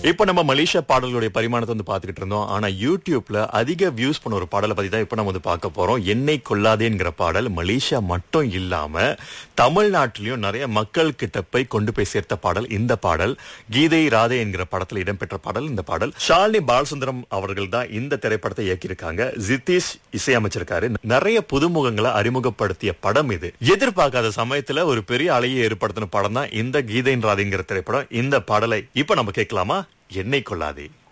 இப்ப நம்ம மலேசியா பாடல்களுடைய பரிமாணத்தை வந்து பாத்துக்கிட்டு இருந்தோம் ஆனா யூடியூப்ல அதிக வியூஸ் பண்ண ஒரு பாடலை பத்தி தான் இப்ப நம்ம வந்து பார்க்க போறோம் என்னை கொள்ளாதேங்கிற பாடல் மலேசியா மட்டும் இல்லாம தமிழ்நாட்டிலயும் நிறைய மக்கள் கிட்ட போய் கொண்டு போய் சேர்த்த பாடல் இந்த பாடல் கீதை ராதே என்கிற படத்துல இடம்பெற்ற பாடல் இந்த பாடல் ஷாலினி பாலசுந்தரம் அவர்கள் தான் இந்த திரைப்படத்தை இயக்கியிருக்காங்க ஜித்தீஷ் இசையமைச்சிருக்காரு நிறைய புதுமுகங்களை அறிமுகப்படுத்திய படம் இது எதிர்பார்க்காத சமயத்துல ஒரு பெரிய அலையை ஏற்படுத்தின படம் தான் இந்த கீதைன் ராதேங்கிற திரைப்படம் இந்த பாடலை இப்ப நம்ம கேட்கலாமா என்னை கொள்ளாதே